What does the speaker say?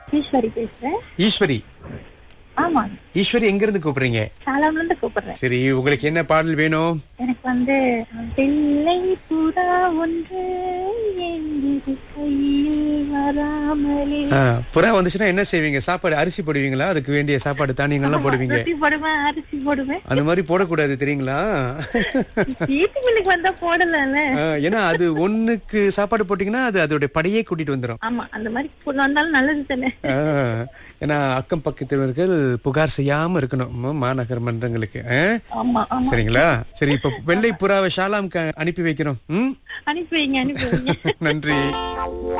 ஈஸ்வரி பேசுறேன் ஈஸ்வரி ஆமா ஈஸ்வரி எங்க இருந்து கூப்பிடுறீங்க சாலாம்ல இருந்து கூப்பிடுறேன் சரி உங்களுக்கு என்ன பாடல் வேணும் எனக்கு வந்து வெள்ளை புறா ஒன்று எங்கிது கையில் வராமலே ஆ, புறா வந்துச்சுன்னா என்ன செய்வீங்க சாப்பாடு அரிசி போடுவீங்களா அதுக்கு வேண்டிய சாப்பாடு தானியங்கள்லாம் போடுவீங்க ரொட்டி போடுவேன் அரிசி போடுவேன் அந்த மாதிரி போடக்கூடாது தெரியுங்களா வீட்டு மில்லுக்கு வந்தா போடலாம்ல ஆ, ஏன்னா அது ஒண்ணுக்கு சாப்பாடு போட்டீங்கன்னா அது அதோட படையே கூட்டிட்டு வந்துரும் ஆமா அந்த மாதிரி கொண்டு வந்தாலும் நல்லது தானே ஆ, ஏன்னா அக்கம் பக்கத்தினர்கள் புகார் செய்யாம இருக்கணும் ம், மாநகர் மன்றங்களுக்கு ஆ? ஆமா ஆமா சரிங்களா சரி இப்ப வெள்ளை புறாவை ஷாலாம்க்கு அனுப்பி வைக்கிறோம் ம் அனுப்பி வைங்க அனுப்பி வைங்க நன்றி